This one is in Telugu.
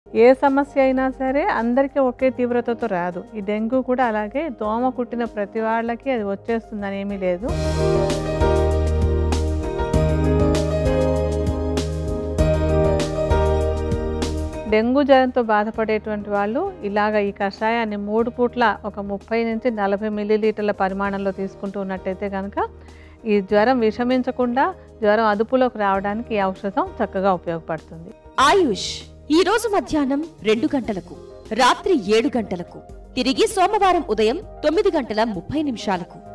ఏ సమస్య అయినా సరే అందరికీ ఒకే తీవ్రతతో రాదు ఈ డెంగ్యూ కూడా అలాగే దోమ కుట్టిన ప్రతి వాళ్ళకి అది వచ్చేస్తుందని ఏమీ లేదు డెంగ్యూ జ్వరంతో బాధపడేటువంటి వాళ్ళు ఇలాగ ఈ కషాయాన్ని మూడు పూట్ల ఒక ముప్పై నుంచి నలభై మిల్లీలీటర్ల పరిమాణంలో తీసుకుంటూ ఉన్నట్టయితే కనుక ఈ జ్వరం విషమించకుండా జ్వరం అదుపులోకి రావడానికి ఈ ఔషధం చక్కగా ఉపయోగపడుతుంది ఆయుష్ ఈ రోజు మధ్యాహ్నం రెండు గంటలకు రాత్రి ఏడు గంటలకు తిరిగి సోమవారం ఉదయం తొమ్మిది గంటల ముప్పై నిమిషాలకు